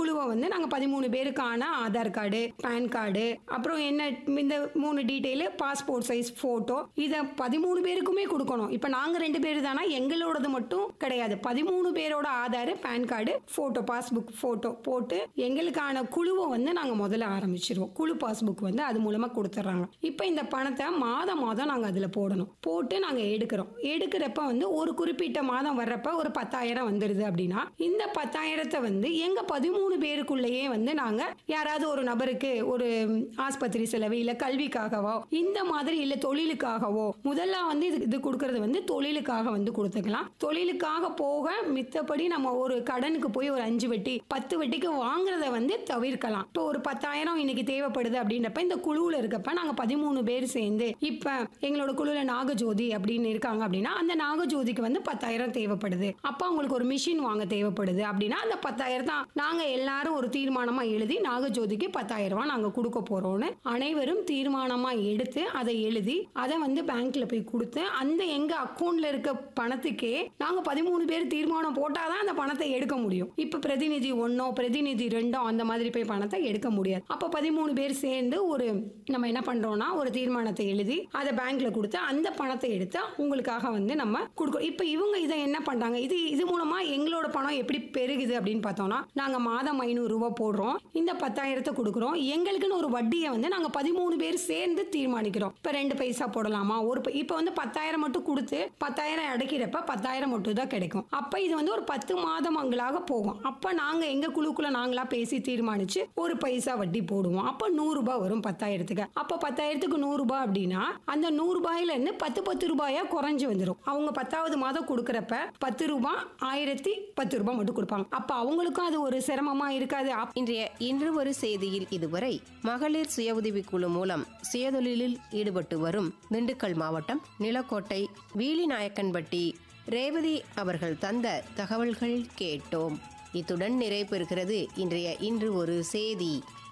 குழுவை வந்து நாங்க பதிமூணு பேருக்கான ஆதார் கார்டு பேன் கார்டு அப்புறம் என்ன இந்த மூணு டீட்டெயில் பாஸ்போர்ட் சைஸ் போட்டோ இதை பதிமூணு பேருக்குமே கொடுக்கணும் இப்போ நாங்க ரெண்டு பேர் தானா எங்களோடது மட்டும் கிடையாது பதிமூணு பேரோட Aadhaar pan card photo passbook photo போட்டு எங்களுக்கான குழுவை வந்து நாங்க முதல்ல ஆரம்பிச்சிருவோம் குழு பாஸ்புக் வந்து அது மூலமா கொடுத்துட்றாங்க இப்போ இந்த பணத்தை மாதம் மாதம் நாங்க அதுல போடணும் போட்டு நாங்க எடுக்கிறோம் எடுக்கிறப்ப வந்து ஒரு குறிப்பிட்ட மாதம் வர்றப்ப ஒரு பத்தாயிரம் வந்துடுது அப்படின்னா இந்த பத்தாயிரத்தை வந்து எங்க பதிமூணு பேருக்குள்ளேயே வந்து நாங்க யாராவது ஒரு நபருக்கு ஒரு ஆஸ்பத்திரி செலவு இல்ல கல்விக்காகவோ இந்த மாதிரி இல்ல தொழிலுக்காகவோ முதல்ல வந்து இது இது கொடுக்கறது வந்து தொழிலுக்காக வந்து கொடுத்துக்கலாம் தொழிலுக்காக போக மித்தபடி நம்ம ஒரு கடனுக்கு போய் ஒரு அஞ்சு வட்டி பத்து வட்டிக்கு வாங்குறத வந்து தவிர்க்கலாம் இப்போ ஒரு பத்தாயிரம் இன்னைக்கு தேவைப்படுது அப்படின்றப்ப இந்த குழுவில் இருக்கப்ப நாங்க பதிமூணு பேர் சேர்ந்து இப்ப எங்களோட குழுல நாகஜோதி அப்படின்னு இருக்காங்க அப்படின்னா அந்த நாகஜோதிக்கு வந்து பத்தாயிரம் தேவைப்படுது அப்ப அவங்களுக்கு ஒரு மிஷின் வாங்க தேவைப்படுது அப்படின்னா அந்த பத்தாயிரம் தான் நாங்க எல்லாரும் ஒரு தீர்மானமா எழுதி நாகஜோதிக்கு பத்தாயிரம் ரூபாய் நாங்க கொடுக்க போறோம்னு அனைவரும் தீர்மானமா எடுத்து அதை எழுதி அதை வந்து பேங்க்ல போய் கொடுத்து அந்த எங்க அக்கௌண்ட்ல இருக்க பணத்துக்கே நாங்க பதிமூணு பேர் தீர்மானம் போட்டாதான் அந்த பணத்தை எடுக்க முடியும் இப்ப பிரதிநிதி ஒன்னோ பிரதிநிதி ரெண்டோ அந்த மாதிரி போய் பணத்தை எடுக்க முடியாது அப்ப பதிமூணு பேர் சேர்ந்து ஒரு நம்ம என்ன பண்றோம்னா ஒரு தீர்மானத்தை எழுதி அதை பேங்க்ல கொடுத்து அந்த பணத்தை எடுத்து உங்களுக்காக வந்து நம்ம கொடுக்கணும் இப்ப இவங்க இதை என்ன பண்றாங்க இது இது மூலமா எங்களோட பணம் எப்படி பெருகுது அப்படின்னு பார்த்தோம்னா நாங்க மாதம் ஐநூறு ரூபாய் போடுறோம் இந்த பத்தாயிரத்தை கொடுக்குறோம் எங்களுக்குன்னு ஒரு வட்டியை வந்து நாங்க பதிமூணு பேர் சேர்ந்து தீர்மானிக்கிறோம் இப்ப ரெண்டு பைசா போடலாமா ஒரு பை- இப்ப வந்து பத்தாயிரம் மட்டும் கொடுத்து பத்தாயிரம் அடைக்கிறப்ப பத்தாயிரம் மட்டும் தான் கிடைக்கும் அப்ப இது வந்து ஒரு பத்து மாதங்களாக போகும் அப்ப நாங்க எங்க குழுக்குள்ள நாங்களா பேசி தீர்மானிச்சு ஒரு பைசா வட்டி போடுவோம் அப்ப நூறு ரூபாய் வரும் பத்தாயிரத்துக்கு அப்ப பத்தாயிரத்துக்கு நூறு ரூபாய் அப்படின்னா அந்த நூறு ரூபாயில இருந்து பத்து பத்து ரூபாயா குறைஞ்சு வந்துடும் அவங்க பத்தாவது மாதம் கொடுக்கறப்ப பத்து ரூபாய் ஆயிரத்தி பத்து ரூபாய் மட்டும் கொடுப்பாங்க அப்ப அவங்களுக்கும் அது ஒரு சிரமமா இருக்காது அப்ப இன்றைய இன்று ஒரு செய்தியில் இதுவரை மகளிர் சுய உதவிக் குழு மூலம் சுயதொழிலில் ஈடுபட்டு வரும் திண்டுக்கல் மாவட்டம் நிலக்கோட்டை வீலிநாயக்கன்பட்டி ரேவதி அவர்கள் தந்த தகவல்கள் கேட்டோம் இத்துடன் நிறைவு பெறுகிறது இன்றைய இன்று ஒரு செய்தி